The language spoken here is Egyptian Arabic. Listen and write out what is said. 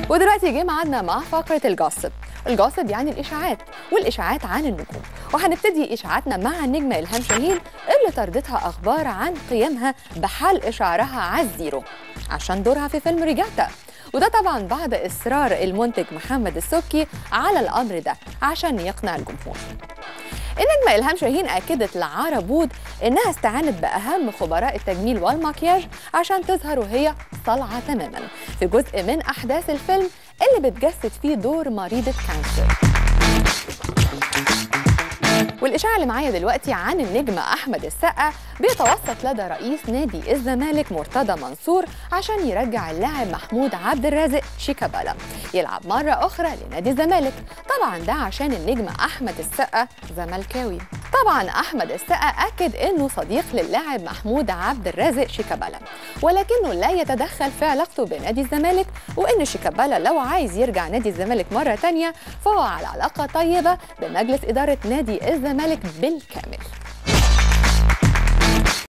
ودلوقتي جه ميعادنا مع فقره الجوسب الجوسب يعني الاشاعات والاشاعات عن النجوم وهنبتدي اشاعاتنا مع النجمه الهام شاهين اللي طردتها اخبار عن قيامها بحلق شعرها على الزيرو عشان دورها في فيلم ريجاتا وده طبعا بعد اصرار المنتج محمد السبكي على الامر ده عشان يقنع الجمهور النجمة إلهام شاهين أكدت لعارة بود إنها استعانت بأهم خبراء التجميل والمكياج عشان تظهر وهي صلعة تماما في جزء من أحداث الفيلم اللي بتجسد فيه دور مريضة كانسر والإشاعة اللي معايا دلوقتي عن النجم أحمد السقا بيتوسط لدى رئيس نادي الزمالك مرتضى منصور عشان يرجع اللاعب محمود عبد الرازق شيكابالا يلعب مرة أخرى لنادي الزمالك طبعا ده عشان النجم أحمد السقا زملكاوي طبعا أحمد السقا أكد إنه صديق للاعب محمود عبد الرازق شيكابالا ولكنه لا يتدخل في علاقته بنادي الزمالك وإن شيكابالا لو عايز يرجع نادي الزمالك مرة تانية فهو على علاقة طيبة بمجلس إدارة نادي الزمالك بالكامل